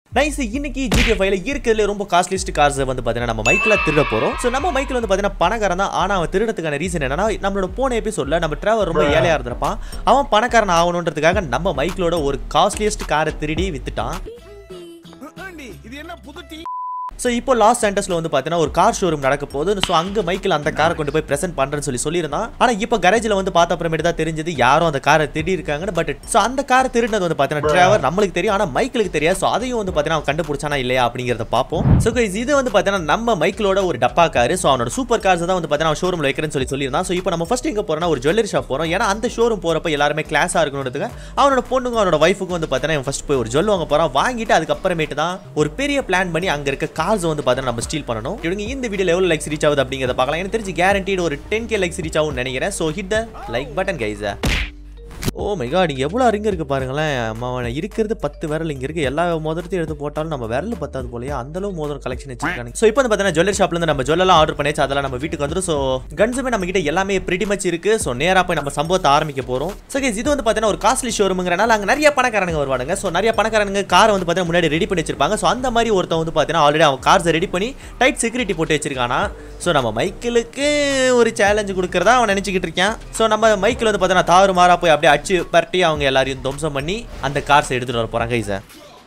nice இன்னைக்கு ஜிடிஎஃப் ஃபைவ்ல இருக்கிறதுல ரொம்ப காஸ்ட்லிஸ்ட் கார்ஸ் வந்து பார்த்தீங்கன்னா நம்ம மைக்கில் திருட போகிறோம் ஸோ நம்ம மைக்கில் வந்து பார்த்தீங்கன்னா பணக்காரன் தான் ஆனால் அவன் திருடத்துக்கான ரீசன் என்னன்னா நம்மளோட போன எபிசோடில் நம்ம டிராவல் ரொம்ப ஏழையாக இருந்திருப்பான் அவன் பணக்காரன் ஆகணுன்றதுக்காக நம்ம மைக்கிலோட ஒரு காஸ்ட்லியஸ்ட் காரை திருடி வித்துட்டான் ஆண்டி இது என்ன புது டீ ஸோ இப்போ லாஸ் சென்டர்ஸில் வந்து பார்த்தீங்கன்னா ஒரு கார் ஷோரூம் நடக்க போகுது ஸோ அங்கே மைக்கில் அந்த காரை கொண்டு போய் ப்ரெசென்ட் பண்ணுறேன்னு சொல்லி சொல்லியிருந்தான் ஆனால் இப்போ கரேஜில் வந்து பார்த்த அப்புறமேட்டு தான் தெரிஞ்சது யாரும் அந்த காரை திருடி இருக்காங்கன்னு பட் ஸோ அந்த காரை திருடினது வந்து பார்த்தீங்கன்னா டிரைவர் நம்மளுக்கு தெரியும் ஆனால் மைக்கிளுக்கு தெரியாது ஸோ அதையும் வந்து பார்த்தீங்கன்னா அவன் கண்டுபிடிச்சானா இல்லையா அப்படிங்கிறத பார்ப்போம் ஸோ guys, இது வந்து பார்த்தீங்கன்னா நம்ம மைக்கிளோட ஒரு டப்பா காரு ஸோ அவனோட சூப்பர் கார்ஸ் தான் வந்து பார்த்தீங்கன்னா ஷோரூமில் வைக்கிறேன்னு சொல்லி சொல்லியிருந்தான் ஸோ இப்போ நம்ம ஃபர்ஸ்ட் எங்கே போகிறோம்னா ஒரு ஜுவல்லரி ஷாப் போகிறோம் ஏன்னா அந்த ஷோரூம் போகிறப்ப எல்லாருமே கிளாஸாக இருக்கணுன்றதுக்கு அவனோட பொண்ணுங்க அவனோட ஒய்ஃபுக்கும் வந்து பார்த்தீங்கன்னா இவன் ஃபர்ஸ்ட் போய் ஒரு ஜுவல் வாங்க போகிறான் வாங்கிட்டு அதுக்கப்புறமேட்டு தான் ஒரு பெரிய பிளான் பண்ணி அங்கே இருக்க கார்ஸ் வந்து பார்த்தீங்கன்னா நம்ம ஸ்டீல் பண்ணணும் இவங்க இந்த வீடியோல எவ்வளோ லைக்ஸ் ரீச் ஆகுது அப்படிங்கிறத பார்க்கலாம் எனக்கு தெரிஞ்சு கேரண்டீடு ஒரு டென் கே லைக்ஸ் ரீச் ஆகும்னு நினைக்கிறேன் so hit the like button கைஸா ஓ மை காட் இங்கே எவ்வளோ அருங்க இருக்கு பாருங்களேன் அவன் இருக்கிறது பத்து விரல் இங்கே இருக்கு எல்லா மோதிரத்தையும் எடுத்து போட்டாலும் நம்ம விரல் பத்தாது போலயே அந்த அளவு மோதிரம் கலெக்ஷன் வச்சிருக்காங்க ஸோ இப்போ வந்து பார்த்தீங்கன்னா ஜுவல்லரி ஷாப்லேருந்து நம்ம ஜுவல்லாம் ஆர்டர் பண்ணியாச்சு அதெல்லாம் நம்ம வீட்டுக்கு வந்துடும் ஸோ கன்ஸுமே நம்ம கிட்ட எல்லாமே பிரிட்டி மச் இருக்கு ஸோ நேராக போய் நம்ம சம்பவத்தை ஆரம்பிக்க போகிறோம் ஸோ இது வந்து பார்த்தீங்கன்னா ஒரு காஸ்ட்லி ஷோரூமுங்கிறனால அங்கே நிறைய பணக்காரங்க வருவாங்க ஸோ நிறைய பணக்காரங்க காரை வந்து பார்த்தீங்கன்னா முன்னாடி ரெடி பண்ணி வச்சிருப்பாங்க ஸோ அந்த மாதிரி ஒருத்தன் வந்து பார்த்தீங்கன்னா ஆல்ரெடி அவன் கார்ஸை ரெடி பண்ணி டைட் செக்யூரிட்டி போட்டு வச்சிருக்கானா ஸோ நம்ம மைக்கிளுக்கு ஒரு சேலஞ்சு கொடுக்குறதா அவன் நினச்சிக்கிட்டு இருக்கான் ஸோ நம்ம மைக்கில் வந்து பார்த்தீங்கன்னா தாறு மாறா போய் அப்படியே அடிச்சு பரட்டி அவங்க எல்லாரையும் துவம்சம் பண்ணி அந்த கார்ஸை எடுத்துகிட்டு வர போகிறாங்க சார்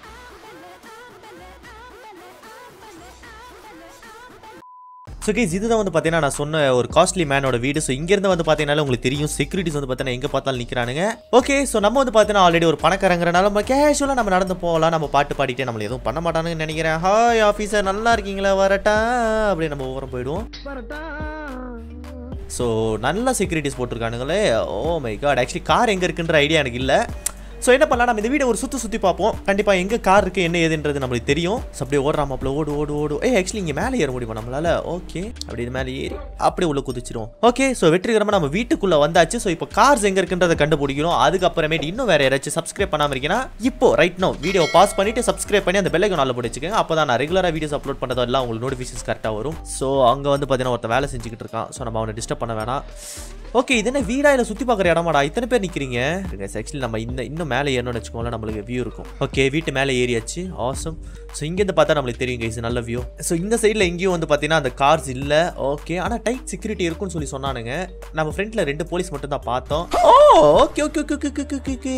ஸோ கைஸ் இதுதான் வந்து பார்த்தீங்கன்னா நான் சொன்ன ஒரு காஸ்ட்லி மேனோட வீடு ஸோ இங்கேருந்து வந்து பார்த்தீங்கன்னா உங்களுக்கு தெரியும் செக்யூரிட்டிஸ் வந்து பார்த்தீங்கன்னா எங்கே பார்த்தாலும் நிற்கிறானுங்க ஓகே ஸோ நம்ம வந்து பார்த்தீங்கன்னா ஆல்ரெடி ஒரு பணக்காரங்கிறனால நம்ம கேஷுவலாக நம்ம நடந்து போகலாம் நம்ம பாட்டு பாடிட்டே நம்மள எதுவும் பண்ண மாட்டானுன்னு நினைக்கிறேன் ஹாய் ஆஃபீஸர் நல்லா இருக்கீங்களா வரட்டா அப்படி நம்ம ஓரம் போயிடுவோம் ஸோ நல்ல செக்யூரிட்டிஸ் போட்டிருக்கானுங்களே oh my god actually car எங்கே இருக்குன்ற ஐடியா எனக்கு இல்லை ஸோ என்ன பண்ணலாம் நம்ம இந்த வீடியோ ஒரு சுற்றி சுற்றி பார்ப்போம் கண்டிப்பாக எங்கே கார் இருக்குது என்ன ஏதுன்றது நம்மளுக்கு தெரியும் ஸோ அப்படியே ஓடுறாமாப்பில் ஓடு ஓடு ஓடு ஏ ஆக்சுவலி இங்கே மேலே ஏற முடியுமா நம்மளால ஓகே அப்படி இது மேலே ஏறி அப்படியே உள்ள குதிச்சிரும் ஓகே ஸோ வெற்றிகரமாக நம்ம வீட்டுக்குள்ளே வந்தாச்சு ஸோ இப்போ கார்ஸ் எங்கே இருக்குன்றதை கண்டுபிடிக்கணும் அதுக்கப்புறமேட்டு இன்னும் வேறு யாராச்சும் சப்ஸ்கிரைப் பண்ணாமல் இருக்கீங்கன்னா இப்போ ரைட் நோ வீடியோ பாஸ் பண்ணிட்டு சப்ஸ்கிரைப் பண்ணி அந்த பெல்லைக்கு நல்ல போட்டு வச்சுக்கோங்க அப்போ தான் நான் ரெகுலராக வீடியோஸ் அப்லோட் பண்ணுறது எல்லாம் உங்களுக்கு நோட்டிஃபிகேஷன்ஸ் கரெக்டாக வரும் ஸோ அங்கே வந்து பார்த்தீங்கன்னா ஒருத்தன் வேலை செஞ்சுக்கிட்டு இருக்கான் ஸோ நம்ம அவனை டிஸ்டர்ப் பண்ண வேணாம் ஓகே இது என்ன வீடா இல்லை சுற்றி பார்க்குற இடமாடா இத்தனை பேர் நிற்கிறீங்க ஆக்சுவலி நம்ம இந்த இன்னும் மேலே ஏறணும்னு வச்சுக்கோங்களேன் நம்மளுக்கு வியூ இருக்கும் ஓகே வீட்டு மேலே ஏறியாச்சு ஆசம் ஸோ இங்கேருந்து பார்த்தா நம்மளுக்கு தெரியும் கைஸ் நல்ல வியூ ஸோ இந்த சைடில் எங்கேயும் வந்து பார்த்தீங்கன்னா அந்த கார்ஸ் இல்லை ஓகே ஆனால் டைட் செக்யூரிட்டி இருக்கும்னு சொல்லி சொன்னானுங்க நம்ம ஃப்ரண்ட்டில் ரெண்டு போலீஸ் மட்டும் தான் பார்த்தோம் oh okay okay okay okay okay okay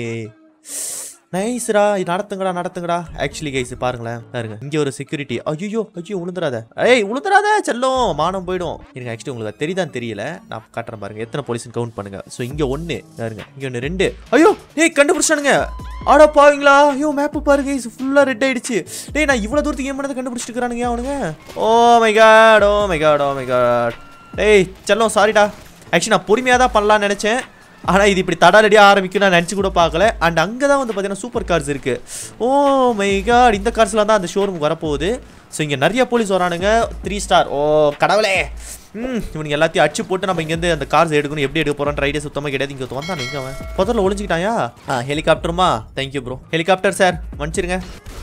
நைஸ்ரா நடத்துங்கடா நடத்துங்கடா ஆக்சுவலி கைஸ் பாருங்களேன் பாருங்க இங்க ஒரு செக்யூரிட்டி ஐயோ ஐயோ உளுந்துராத ஏய் உளுந்துராத செல்லும் மானம் போயிடும் எனக்கு ஆக்சுவலி உங்களுக்கு அது தெரியுதான்னு தெரியல நான் காட்டுறேன் பாருங்க எத்தனை போலீஸ்னு கவுண்ட் பண்ணுங்க ஸோ இங்க ஒன்று பாருங்க இங்க ஒன்று ரெண்டு ஐயோ ஏய் கண்டுபிடிச்சானுங்க ஆடா பாவீங்களா ஐயோ மேப்பு பாருங்க இது ஃபுல்லாக ரெட் ஆயிடுச்சு டேய் நான் இவ்வளோ தூரத்துக்கு ஏன் பண்ணதை கண்டுபிடிச்சிட்டு இருக்கிறானுங்க அவனுங்க oh my god oh my god oh my god ஏய் செல்லம் சாரிடா ஆக்சுவலி நான் பொறுமையாக தான் பண்ணலாம்னு நினச்சேன் ஆனால் இது இப்படி தடாலடியாக ஆரம்பிக்கும் நான் நினச்சி கூட பார்க்கல அண்ட் அங்கே தான் வந்து பார்த்தீங்கன்னா சூப்பர் கார்ஸ் இருக்குது ஓ மை காட் இந்த கார்ஸ்லாம் தான் அந்த ஷோரூம் வரப்போகுது ஸோ இங்கே நிறைய போலீஸ் வரானுங்க த்ரீ ஸ்டார் ஓ கடவுளே ம் இவனுக்கு எல்லாத்தையும் அடிச்சு போட்டு நம்ம இங்கேருந்து அந்த கார்ஸ் எடுக்கணும் எப்படி எடுக்க போகிறோன்ற ஐடியா சுத்தமாக கிடையாது இங்கே வந்தான் எங்கே அவன் முதல்ல ஒளிஞ்சிக்கிட்டாயா ஆ ஹெலிகாப்டருமா தேங்க்யூ ப்ரோ ஹெலிகாப்டர் சார் மன்னிச்சிருங்க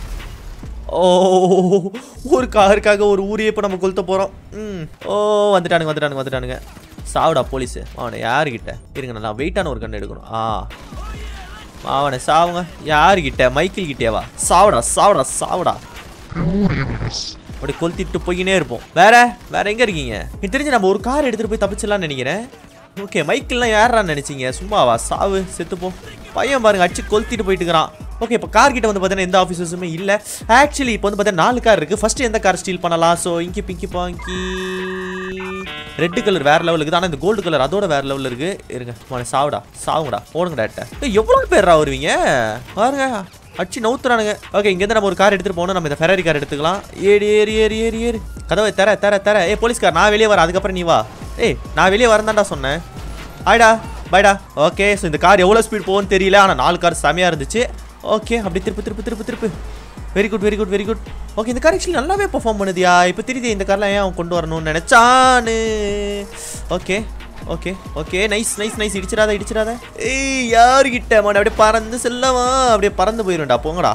ஓ ஒரு காருக்காக ஒரு ஊரையே இப்போ நம்ம கொளுத்த போகிறோம் ம் ஓ வந்துட்டானுங்க வந்துட்டானுங்க வந்துட்டானுங்க சாவுடா போலீஸு அவனை யாருக்கிட்ட இருங்க நான் வெயிட்டான ஒரு கண்ணு எடுக்கணும் ஆ அவனை சாவுங்க யாருக்கிட்ட மைக்கிள் கிட்டேவா சாவுடா சாவுடா சாவுடா அப்படி கொளுத்திட்டு போய்கினே இருப்போம் வேற வேற எங்க இருக்கீங்க எனக்கு தெரிஞ்சு நம்ம ஒரு கார் எடுத்துட்டு போய் தப்பிச்சிடலாம்னு நினைக்கிறேன் ஓகே மைக்கிள்லாம் யாரான்னு நினைச்சீங்க சும்மாவா சாவு செத்துப்போ பையன் பாருங்க அடிச்சு கொளுத்திட்டு போயிட்டு இருக்கிறான் ஓகே இப்போ கார் கிட்ட வந்து பார்த்தீங்கன்னா எந்த ஆஃபீஸஸுமே இல்லை ஆக்சுவலி இப்போ வந்து பார்த்தீங்கன்னா நாலு கார் இருக்குது ஃபர்ஸ்ட் எந்த கார் ஸ்டீல் பண்ணலாம் so inky pinky ponky red colour வேற லெவல் இருக்குது ஆனால் இந்த கோல்டு கலர் அதோட வேற லெவலில் இருக்கு இருங்க மன சாவுடா சாவுங்கடா போடுங்கடா டேட்ட எவ்வளோ பேர்ரா வருவீங்க பாருங்க அடிச்சு நவுத்துறானுங்க ஓகே இங்கேருந்து நம்ம ஒரு கார் எடுத்துகிட்டு போகணும் நம்ம இந்த ஃபெராரி கார் எடுத்துக்கலாம் ஏறி ஏறி ஏறி ஏறி ஏறி கதவை தர தர தர ஏ போலீஸ்கார் நான் வெளியே வரேன் அதுக்கப்புறம் நீ வா ஏய் நான் வெளியே வரேன்தான்டா சொன்னேன் ஆயிடா பாய்டா ஓகே ஸோ இந்த கார் எவ்வளோ ஸ்பீட் போகும்னு தெரியல ஆனால் நாலு கார் செமையாக இருந்துச்சு ஓகே அப்படி திருப்பு திருப்பு திருப்பு திருப்பு very good very good very good okay இந்த கார் ஆக்சுவலி நல்லாவே பெர்ஃபார்ம் பண்ணுதியா இப்போ தெரியுது இந்த கார்லாம் ஏன் அவன் கொண்டு வரணும்னு நினச்சானு okay okay okay nice nice nice இடிச்சிடாத இடிச்சிடாத ஏய் யாருக்கிட்ட மாட்டேன் அப்படியே பறந்து செல்லவா அப்படியே பறந்து போயிரும்டா போங்கடா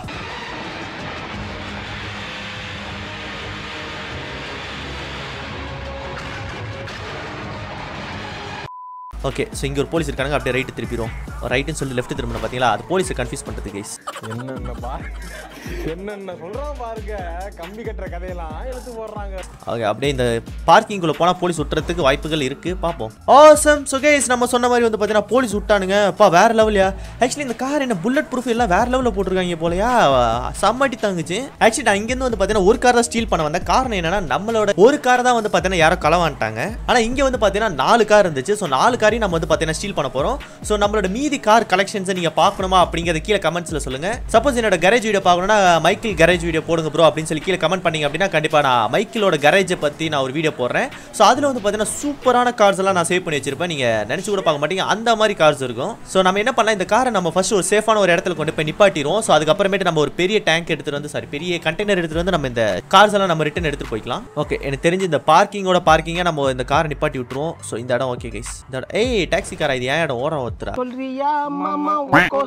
ஓகே ஸோ இங்கே ஒரு போலீஸ் இருக்காங்க அப்படியே ரைட்டு திருப்பிடும் ரைட்டுன்னு சொல்லி லெஃப்ட் திரும்பணும் பார்த்தீங்களா அது போலீஸை கன்ஃபியூஸ் பண்ணுறது கைஸ் என்னென்ன பா என்னென்ன சொல்றான் பாருங்க கம்பி கட்டுற கதையெல்லாம் எடுத்து போடுறாங்க ஓகே அப்படியே இந்த பார்க்கிங்குள்ளே போனால் போலீஸ் விட்டுறதுக்கு வாய்ப்புகள் இருக்குது பார்ப்போம் ஆசம் ஸோ கைஸ் நம்ம சொன்ன மாதிரி வந்து பார்த்தீங்கன்னா போலீஸ் விட்டானுங்க அப்பா வேற லெவலியா ஆக்சுவலி இந்த கார் என்ன புல்லட் ப்ரூஃப் எல்லாம் வேற லெவலில் போட்டிருக்காங்க போலயா செம்மட்டி தாங்குச்சு ஆக்சுவலி நான் இங்கேருந்து வந்து பார்த்தீங்கன்னா ஒரு கார் தான் ஸ்டீல் பண்ண வந்தேன் காரணம் என்னன்னா நம்மளோட ஒரு கார் தான் வந்து பார்த்தீங்கன்னா யாரோ களவான்ட்டாங்க ஆனால் இங்கே வந்து பார்த்தீங்கன்னா நாலு கார் இருந்துச்சு ஸோ நாலு காரையும் நம்ம வந்து பார்த்தீங்கன்னா ஸ்டீல் பண்ண போகிறோம் ஸோ நம்மளோட மீதி கார் கலெக்ஷன்ஸை நீங்கள் பார்க்கணுமா அப்படிங்கிறத கீழே கமெண்ட்ஸில் சொல்லுங்கள் சப்போஸ் என்னோட கரேஜ் வீடியோ பார்க்கணும்னா மைக்கிள் கரேஜ் வீடியோ போடுங்க ப்ரோ அப்படின்னு சொல்லி கீழே கமெண்ட் பண்ணீங்க அப்படின்னா கண்டிப்பாக நான் மைக்கிளோட கரேஜை பற்றி நான் ஒரு வீடியோ போடுறேன் ஸோ அதில் வந்து பார்த்தீங்கன்னா சூப்பரான கார்ஸ் எல்லாம் நான் சேவ் பண்ணி வச்சிருப்பேன் நீங்கள் நினச்சி கூட பார்க்க மாட்டீங்க அந்த மாதிரி கார்ஸ் இருக்கும் ஸோ நம்ம என்ன பண்ணலாம் இந்த காரை நம்ம ஃபர்ஸ்ட் ஒரு சேஃபான ஒரு இடத்துல கொண்டு போய் நிப்பாட்டிடுவோம் ஸோ அதுக்கப்புறமேட்டு நம்ம ஒரு பெரிய டேங்க் எடுத்துட்டு வந்து சாரி பெரிய கண்டெய்னர் எடுத்துட்டு வந்து நம்ம இந்த கார்ஸ் எல்லாம் நம்ம ரிட்டன் எடுத்துட்டு போய்க்கலாம் ஓகே எனக்கு தெரிஞ்சு இந்த பார்க்கிங்கோட பார்க்கிங்கை நம்ம இந்த காரை நிப்பாட்டி விட்டுருவோம் ஸோ இந்த இடம் ஓகே கைஸ் இந்த இடம் ஏய் டாக்ஸி காரா இது ஏன் இடம் ஓரம் ஒத்துறா சொல்றியா மாமா ஓகோ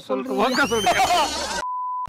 சொல்றியா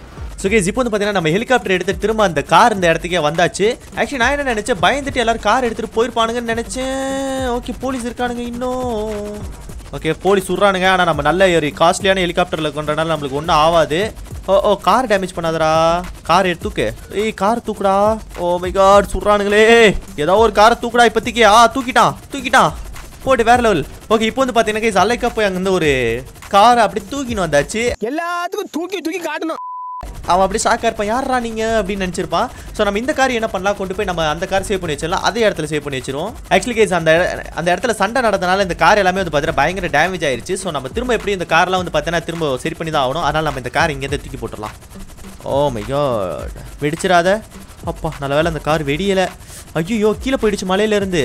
ஸோ கேஸ் இப்போ வந்து பார்த்தீங்கன்னா நம்ம ஹெலிகாப்டர் எடுத்து திரும்ப அந்த கார் இந்த இடத்துக்கே வந்தாச்சு ஆக்சுவலி நான் என்ன நினச்சேன் பயந்துட்டு எல்லாரும் கார் எடுத்துகிட்டு போயிருப்பானுங்கன்னு நினச்சேன் ஓகே போலீஸ் இருக்கானுங்க இன்னும் ஓகே போலீஸ் விட்றானுங்க ஆனால் நம்ம நல்ல ஒரு காஸ்ட்லியான ஹெலிகாப்டரில் கொண்டனால நம்மளுக்கு ஒன்றும் ஆகாது ஓ ஓ கார் டேமேஜ் பண்ணாதடா கார் எடுத்து தூக்கு ஏய் கார் தூக்குடா ஓ மை காட் சுடுறானுங்களே ஏதோ ஒரு காரை தூக்குடா இப்போதைக்கு ஆ தூக்கிட்டான் தூக்கிட்டான் போட்டு வேற லெவல் ஓகே இப்போ வந்து பார்த்தீங்கன்னா guys, அலைக்கா போய் அங்கேருந்து ஒரு காரை அப்படி தூக்கின்னு வந்தாச்சு எல்லாத்துக்கும் தூக்கி தூக்கி காட்டணும் அவன் அப்படி ஷாக்காக இருப்பான் யாரா நீங்க அப்படின்னு நினச்சிருப்பான் ஸோ நம்ம இந்த கார் என்ன பண்ணலாம் கொண்டு போய் நம்ம அந்த கார் சேவ் பண்ணி வச்சிடலாம் அதே இடத்துல சேவ் பண்ணி வச்சிருவோம் ஆக்சுவலி கேஸ் அந்த இட- அந்த இடத்துல சண்டை நடந்தனால இந்த கார் எல்லாமே வந்து பார்த்தீங்கன்னா பயங்கர டேமேஜ் ஆயிருச்சு ஸோ நம்ம திரும்ப எப்படி இந்த கார்லாம் வந்து பார்த்தீங்கன்னா திரும்ப சரி பண்ணி தான் ஆகணும் அதனால் நம்ம இந்த கார் இங்கேருந்து தூக்கி போட்டுடலாம் ஓ மை காட் வெடிச்சிடாத அப்பா நல்ல வேளை அந்த கார் வெடியலை ஐயோ கீழே போயிடுச்சு மலையிலேருந்து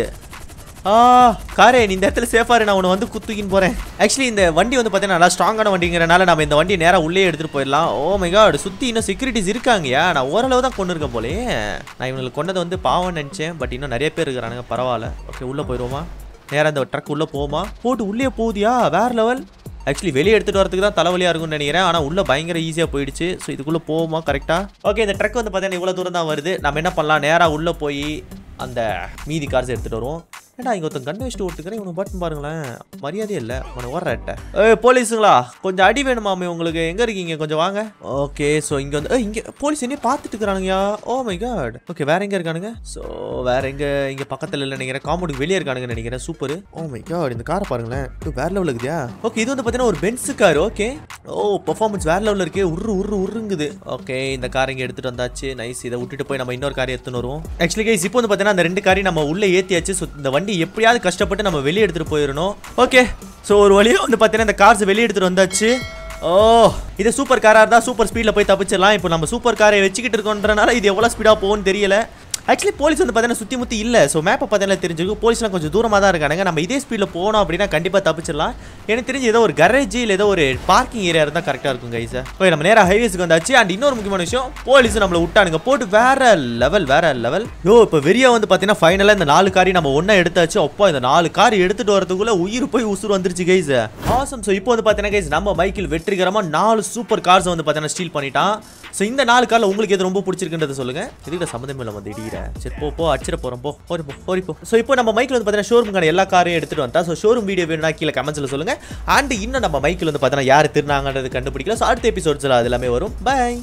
ஆ காரே நீ இந்த இடத்துல சேஃபா இரு நான் உன்னை வந்து குத்துக்கின்னு போறேன் ஆக்சுவலி இந்த வண்டி வந்து பார்த்தீங்கன்னா நல்லா ஸ்ட்ராங்கான வண்டிங்கிறனால நம்ம இந்த வண்டியை நேராக உள்ளே எடுத்துட்டு போயிடலாம் ஓ மை காட் சுற்றி இன்னும் செக்யூரிட்டிஸ் இருக்காங்கயா நான் ஓரளவு தான் கொண்டு இருக்கேன் போலே நான் இவங்களுக்கு கொண்டதை வந்து பாவம்னு நினச்சேன் பட் இன்னும் நிறைய பேர் இருக்கிறானுங்க பரவாயில்ல ஓகே உள்ளே போயிடுவோமா நேராக இந்த ட்ரக் உள்ளே போவோமா போட்டு உள்ளே போகுதியா வேற லெவல் ஆக்சுவலி வெளியே எடுத்துட்டு வரதுக்கு தான் தலைவலியாக இருக்கும்னு நினைக்கிறேன் ஆனால் உள்ள பயங்கர ஈஸியாக போயிடுச்சு ஸோ இதுக்குள்ளே போவோமா கரெக்டாக ஓகே இந்த ட்ரக் வந்து பார்த்தீங்கன்னா இவ்வளோ தூரம் தான் வருது நம்ம என்ன பண்ணலாம் நேராக உள்ளே போய் அந்த மீதி கார்ஸ் எடுத்துகிட்டு வருவோம் ஏடா இங்கே ஒருத்தன் கண்ணு வச்சுட்டு ஓட்டுக்கிறேன் இவனை பட்டன் பாருங்களேன் மரியாதையே இல்லை உன ஓடுறட்ட ஏய் போலீஸுங்களா கொஞ்சம் அடி வேணுமாமே உங்களுக்கு எங்கே இருக்கீங்க கொஞ்சம் வாங்க ஓகே ஸோ இங்கே வந்து ஏய், இங்கே போலீஸ் என்ன பார்த்துட்டு இருக்கிறானுங்கயா ஓ மை காட் ஓகே வேற எங்கே இருக்கானுங்க ஸோ வேற எங்கே இங்கே பக்கத்தில் இல்லை நினைக்கிறேன் காம்பவுண்டுக்கு வெளியே இருக்கானுங்க நினைக்கிறேன் சூப்பர் ஓ மை காட் இந்த காரை பாருங்களேன் இது வேற லெவலில் இருக்குதியா ஓகே இது வந்து பார்த்தீங்கன்னா ஒரு Benz car okay oh performance வேற லெவலில் இருக்கே உரு உரு உருங்குது ஓகே இந்த கார் இங்கே எடுத்துட்டு வந்தாச்சு நைஸ் இதை விட்டுட்டு போய் நம்ம இன்னொரு காரை எடுத்துன்னு வருவோம் ஆக்சுவலி கைஸ் இப்போ வந்து பார்த்தீங்கன்னா அந்த ரெண்டு காரையும் நம்ம உள்ளே ஏற்றியாச்சு ஸோ இந்த வண்டி எப்படியாவது கஷ்டப்பட்டு நம்ம வெளியே எடுத்துட்டு போயிடணும் ஓகே ஸோ ஒரு வழியாக வந்து பார்த்தீங்கன்னா இந்த கார்ஸ் வெளியே எடுத்துட்டு வந்தாச்சு ஓ இது சூப்பர் காராக இருந்தால் சூப்பர் ஸ்பீடில் போய் தப்பிச்சிடலாம் இப்போ நம்ம சூப்பர் காரை வச்சுக்கிட்டு இருக்கோன்றனால இது எவ்வளோ ஸ்பீடாக போகும்னு தெரியல ஆக்சுவலி போலீஸ் வந்து பார்த்தீங்கன்னா சுற்றி முற்றி இல்லை ஸோ மேப்பை பார்த்தீங்கன்னா தெரிஞ்சுக்கும் போலீஸ்லாம் கொஞ்சம் தூரமாக தான் இருக்கானுங்க நம்ம இதே ஸ்பீடில் போனோம் அப்படின்னா கண்டிப்பாக தப்பிச்சிடலாம் எனக்கு தெரிஞ்சு ஏதோ ஒரு கரேஜ் இல்லை ஏதோ ஒரு பார்க்கிங் ஏரியா இருந்தால் கரெக்டாக இருக்கும் கைஸ் ஓகே நம்ம நேராக ஹைவேஸ்க்கு வந்தாச்சு அண்ட் இன்னொரு முக்கியமான விஷயம் போலீஸ் நம்மளை விட்டானுங்க போட்டு வேற லெவல் வேற லெவல் யோ இப்போ வெறியா வந்து பார்த்தீங்கன்னா ஃபைனலாக இந்த நாலு காரி நம்ம ஒன்றா எடுத்தாச்சு அப்பா இந்த நாலு கார் எடுத்துட்டு வரதுக்குள்ள உயிர் போய் உசுர் வந்துருச்சு கைஸ் ஆசம் ஸோ இப்போ வந்து பார்த்தீங்கன்னா கைஸ் நம்ம பைக்கில் வெற்றிகரமாக நாலு சூப்பர் கார்ஸ் வந்து பார்த்தீங்கன்னா ஸ்டீல் பண்ணிட்டான் ஸோ இந்த நாலு காரில் உங்களுக்கு எது ரொம்ப பிடிச்சிருக்குன்றத சொல்லுங்க இதுக்கு சம்மந்தம் இல்லை வந்து இடிக்கிறேன் சரி போ போ அடிச்சிட போகிறோம் போ ஓரி போ ஓரி போ ஸோ இப்போ நம்ம மைக்கில் வந்து பார்த்தீங்கன்னா ஷோரூமுக்கான எல்லா காரையும் எடுத்துட்டு வந்தா ஸோ ஷோரூம் வீடியோ வேணும்னா கீழே கமெண்ட்ஸில் சொல்லுங்க அண்ட் இன்னும் நம்ம மைக்கில் வந்து பார்த்தீங்கன்னா யார் திருநாங்கன்றது கண்டுபிடிக்கல ஸோ அடுத்த எபிசோட்ஸில் அது எல்லாமே வரும் பை